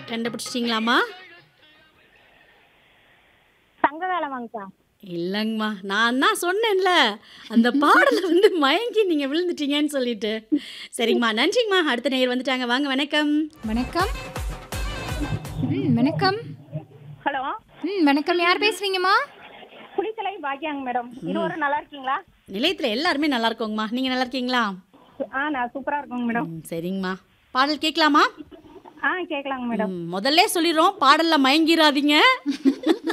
கண்டுபிடிச்சிட்டிங்களாம்மா சங்ககாலமாங்கக்கா இல்லைங்கம்மா நான் தான் சொன்னேன்ல அந்த பாடலை வந்து மயங்கி நீங்கள் விழுந்துட்டீங்கன்னு சொல்லிட்டு சரிங்கம்மா நன்றிங்கம்மா அடுத்த நேயர் வந்துட்டாங்க வாங்க வணக்கம் வணக்கம் ம் வணக்கம் ஹலோ ம் வணக்கம் யார் பேசுறீங்கம்மா குளித்தலை பாக்கியாங்க மேடம் இருவரும் நல்லா இருக்கீங்களா நிலையத்தில் எல்லாருமே நல்லா இருக்கோங்கம்மா நீங்கள் நல்லா இருக்கீங்களா ஆ நான் சூப்பரா இருக்கேங்க மேடம் ம், சரிங்கம்மா பாடல் கேட்கலாமா ஆ கேட்கலாங்க மேடம் ம், முதல்ல சொல்லிடுறோம் பாடல்ல மயங்கிராதீங்க